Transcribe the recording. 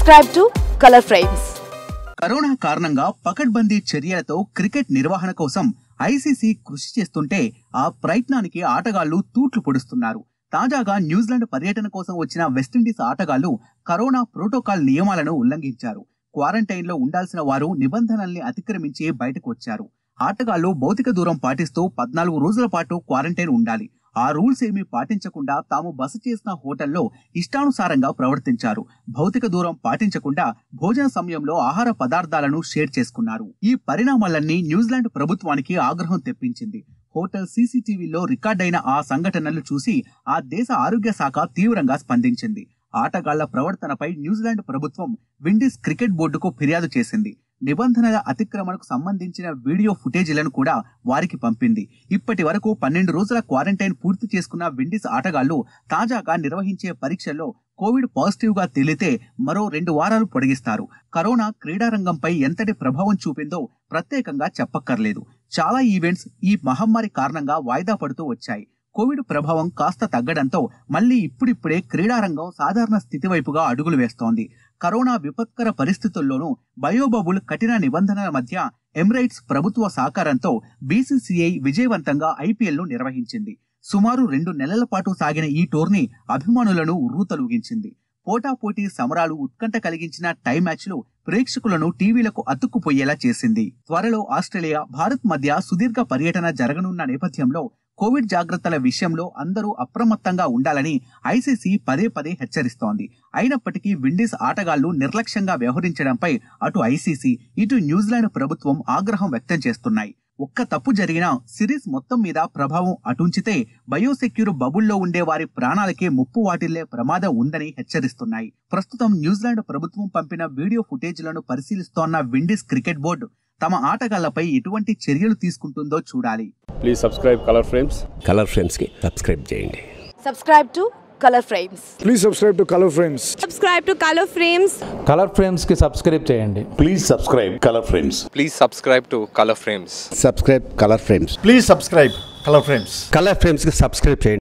Subscribe to Color Frames. Corona కారణంగా పకడ్బందీ చర్యలతో క్రికెట్ నిర్వహణ కోసం ఐసీసీ కృషి చేస్తుంటే ఆ ప్రయత్నానికి ఆటగాళ్లు తూట్లు పొడుస్తున్నారు తాజాగా న్యూజిలాండ్ పర్యటన కోసం వచ్చిన వెస్టిండీస్ ఆటగాళ్లు కరోనా ప్రోటోకాల్ నియమాలను ఉల్లంఘించారు క్వారంటైన్ లో ఉండాల్సిన వారు నిబంధనల్ని అతిక్రమించి బయటకు వచ్చారు ఆటగాళ్లు భౌతిక దూరం పాటిస్తూ పద్నాలుగు రోజుల పాటు క్వారంటైన్ ఉండాలి ఆ రూల్స్ ఏమీ పాటించకుండా తాము బస చేసిన హోటల్లో ఇష్టానుసారంగా ప్రవర్తించారు భౌతిక దూరం పాటించకుండా భోజన సమయంలో ఆహార పదార్థాలను షేర్ చేసుకున్నారు ఈ పరిణామాలన్నీ న్యూజిలాండ్ ప్రభుత్వానికి ఆగ్రహం తెప్పించింది హోటల్ సీసీటీవీలో రికార్డైన ఆ సంఘటనలు చూసి ఆ దేశ ఆరోగ్య శాఖ తీవ్రంగా స్పందించింది ఆటగాళ్ల ప్రవర్తనపై న్యూజిలాండ్ ప్రభుత్వం విండీస్ క్రికెట్ బోర్డుకు ఫిర్యాదు చేసింది నిబంధనల అతిక్రమణకు సంబంధించిన వీడియో ఫుటేజీలను కూడా వారికి పంపింది ఇప్పటి వరకు పన్నెండు రోజుల క్వారంటైన్ పూర్తి చేసుకున్న విండీస్ ఆటగాళ్లు తాజాగా నిర్వహించే పరీక్షల్లో కోవిడ్ పాజిటివ్ గా తేలితే మరో రెండు వారాలు పొడిగిస్తారు కరోనా క్రీడారంగంపై ఎంతటి ప్రభావం చూపిందో ప్రత్యేకంగా చెప్పక్కర్లేదు చాలా ఈవెంట్స్ ఈ మహమ్మారి కారణంగా వాయిదా పడుతూ వచ్చాయి కోవిడ్ ప్రభావం కాస్త తగ్గడంతో మళ్ళీ ఇప్పుడిప్పుడే క్రీడారంగం సాధారణ స్థితి వైపుగా అడుగులు వేస్తోంది కరోనా విపత్కర పరిస్థితుల్లోనూ బయోబబుల్ కఠిన నిబంధనల మధ్య ఎమిరైట్స్ ప్రభుత్వ సహకారంతో బీసీసీఐ విజయవంతంగా ఐపీఎల్ ను నిర్వహించింది సుమారు రెండు నెలల పాటు సాగిన ఈ టోర్నీ అభిమానులను ఉర్రూతలూగించింది పోటాపోటీ సమరాలు ఉత్కంఠ కలిగించిన టై మ్యాచ్లు ప్రేక్షకులను టీవీలకు అతుక్కుపోయేలా చేసింది త్వరలో ఆస్ట్రేలియా భారత్ మధ్య సుదీర్ఘ పర్యటన జరగనున్న నేపథ్యంలో కోవిడ్ జాగ్రత్తల విషయంలో అందరూ అప్రమత్తంగా ఉండాలని ఐసీసీ పదే పదే హెచ్చరిస్తోంది అయినప్పటికీ విండీస్ ఆటగాళ్లు నిర్లక్ష్యంగా వ్యవహరించడంపై అటు ఐసీసీ ఇటు న్యూజిలాండ్ ప్రభుత్వం ఆగ్రహం వ్యక్తం చేస్తున్నాయి ఒక్క తప్పు జరిగినా సిరీస్ మొత్తం మీద ప్రభావం అటుంచితే బయోసెక్యూర్ బబుల్లో ఉండే వారి ప్రాణాలకే ముప్పు వాటిల్లే ప్రమాదం ఉందని హెచ్చరిస్తున్నాయి ప్రస్తుతం న్యూజిలాండ్ ప్రభుత్వం పంపిన వీడియో ఫుటేజ్లను పరిశీలిస్తోన్న విండీస్ క్రికెట్ బోర్డు తమ ఆటగాళ్లపై ఎటువంటి చర్యలు తీసుకుంటుందో చూడాలి please subscribe colour frames colour ఫ్రేమ్స్కి సబ్స్క్రైబ్ చేయండి Subscribe to Color Frames. Please subscribe to Color Frames. subscribe to color frames Color ఫ్రేమ్స్కి సబ్స్క్రైబ్ చేయండి Please subscribe Color Frames. Please subscribe to Color Frames. Subscribe colour Frames Please subscribe Color Frames. Color ఫ్రేమ్స్కి subscribe చేయండి